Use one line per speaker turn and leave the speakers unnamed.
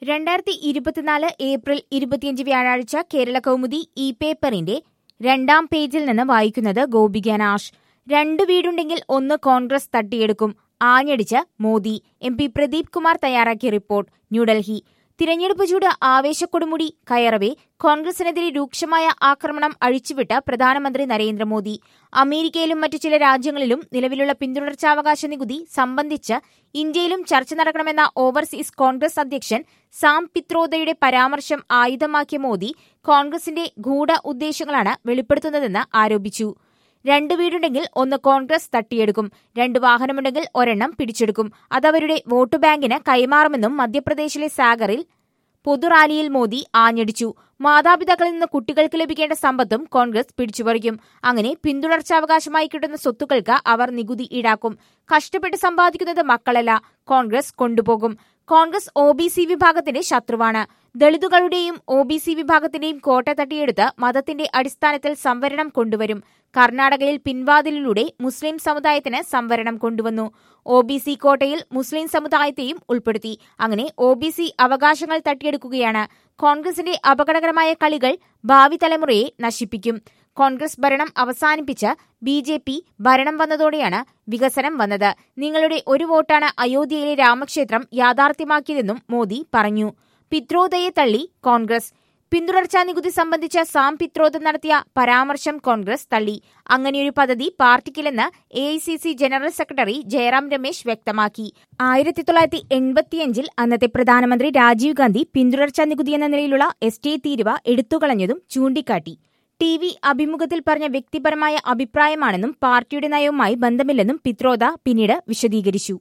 രണ്ടായിരത്തി ഇരുപത്തിനാല് ഏപ്രിൽ ഇരുപത്തിയഞ്ച് വ്യാഴാഴ്ച കേരള കൗമുദി ഇ പേപ്പറിന്റെ രണ്ടാം പേജിൽ നിന്ന് വായിക്കുന്നത് ഗോപിക നാഷ് രണ്ടു വീടുണ്ടെങ്കിൽ ഒന്ന് കോൺഗ്രസ് തട്ടിയെടുക്കും ആഞ്ഞടിച്ച് മോദി എം പി പ്രദീപ് കുമാർ തയ്യാറാക്കിയ റിപ്പോർട്ട് ന്യൂഡൽഹി തിരഞ്ഞെടുപ്പ് ചൂട് ആവേശക്കൊടുമുടി കയറവെ കോൺഗ്രസിനെതിരെ രൂക്ഷമായ ആക്രമണം അഴിച്ചുവിട്ട പ്രധാനമന്ത്രി നരേന്ദ്രമോദി അമേരിക്കയിലും മറ്റു ചില രാജ്യങ്ങളിലും നിലവിലുള്ള പിന്തുടർച്ചാവകാശ നികുതി സംബന്ധിച്ച് ഇന്ത്യയിലും ചർച്ച നടക്കണമെന്ന ഓവർസീസ് കോൺഗ്രസ് അധ്യക്ഷൻ സാം പിത്രോദയുടെ പരാമർശം ആയുധമാക്കിയ മോദി കോൺഗ്രസിന്റെ ഗൂഢ ഉദ്ദേശങ്ങളാണ് വെളിപ്പെടുത്തുന്നതെന്ന് ആരോപിച്ചു രണ്ട് വീടുണ്ടെങ്കിൽ ഒന്ന് കോൺഗ്രസ് തട്ടിയെടുക്കും രണ്ട് വാഹനമുണ്ടെങ്കിൽ ഒരെണ്ണം പിടിച്ചെടുക്കും അതവരുടെ വോട്ട് ബാങ്കിന് കൈമാറുമെന്നും മധ്യപ്രദേശിലെ സാഗറിൽ പൊതുറാലിയിൽ മോദി ആഞ്ഞടിച്ചു മാതാപിതാക്കളിൽ നിന്ന് കുട്ടികൾക്ക് ലഭിക്കേണ്ട സമ്പത്തും കോൺഗ്രസ് പിടിച്ചുപറിക്കും അങ്ങനെ പിന്തുടർച്ചാവകാശമായി കിട്ടുന്ന സ്വത്തുക്കൾക്ക് അവർ നികുതി ഈടാക്കും കഷ്ടപ്പെട്ട് സമ്പാദിക്കുന്നത് മക്കളല്ല കോൺഗ്രസ് കൊണ്ടുപോകും കോൺഗ്രസ് ഒ ബി സി വിഭാഗത്തിന്റെ ശത്രുവാണ് ദളിതുകളുടെയും ഒ ബി സി വിഭാഗത്തിന്റെയും കോട്ട തട്ടിയെടുത്ത് മതത്തിന്റെ അടിസ്ഥാനത്തിൽ സംവരണം കൊണ്ടുവരും കർണാടകയിൽ പിൻവാതിലിലൂടെ മുസ്ലിം സമുദായത്തിന് സംവരണം കൊണ്ടുവന്നു ഒ ബി സി കോട്ടയിൽ മുസ്ലിം സമുദായത്തെയും ഉൾപ്പെടുത്തി അങ്ങനെ ഒ ബി സി അവകാശങ്ങൾ തട്ടിയെടുക്കുകയാണ് കോൺഗ്രസിന്റെ അപകടകരമായ കളികൾ ഭാവി തലമുറയെ നശിപ്പിക്കും കോൺഗ്രസ് ഭരണം അവസാനിപ്പിച്ച് ബി ജെ പി ഭരണം വന്നതോടെയാണ് വികസനം വന്നത് നിങ്ങളുടെ ഒരു വോട്ടാണ് അയോധ്യയിലെ രാമക്ഷേത്രം യാഥാർത്ഥ്യമാക്കിയതെന്നും മോദി പറഞ്ഞു പിത്രോദയെ തള്ളി കോൺഗ്രസ് പിന്തുടർച്ചാ നികുതി സംബന്ധിച്ച് സാം പിത്രോദ നടത്തിയ പരാമർശം കോൺഗ്രസ് തള്ളി അങ്ങനെയൊരു പദ്ധതി പാർട്ടിക്കില്ലെന്ന് A I C C general secretary Jairam Ramesh വ്യക്തമാക്കി ആയിരത്തി തൊള്ളായിരത്തി എൺപത്തിയഞ്ചിൽ അന്നത്തെ പ്രധാനമന്ത്രി രാജീവ് ഗാന്ധി പിന്തുടർച്ചാ നികുതി എന്ന നിലയിലുള്ള എസ് ടി തീരുവ എടുത്തുകളഞ്ഞതും ചൂണ്ടിക്കാട്ടി ടി വി അഭിമുഖത്തിൽ പറഞ്ഞ വ്യക്തിപരമായ അഭിപ്രായമാണെന്നും പാർട്ടിയുടെ നയവുമായി ബന്ധമില്ലെന്നും പിത്രോദ പിന്നീട് വിശദീകരിച്ചു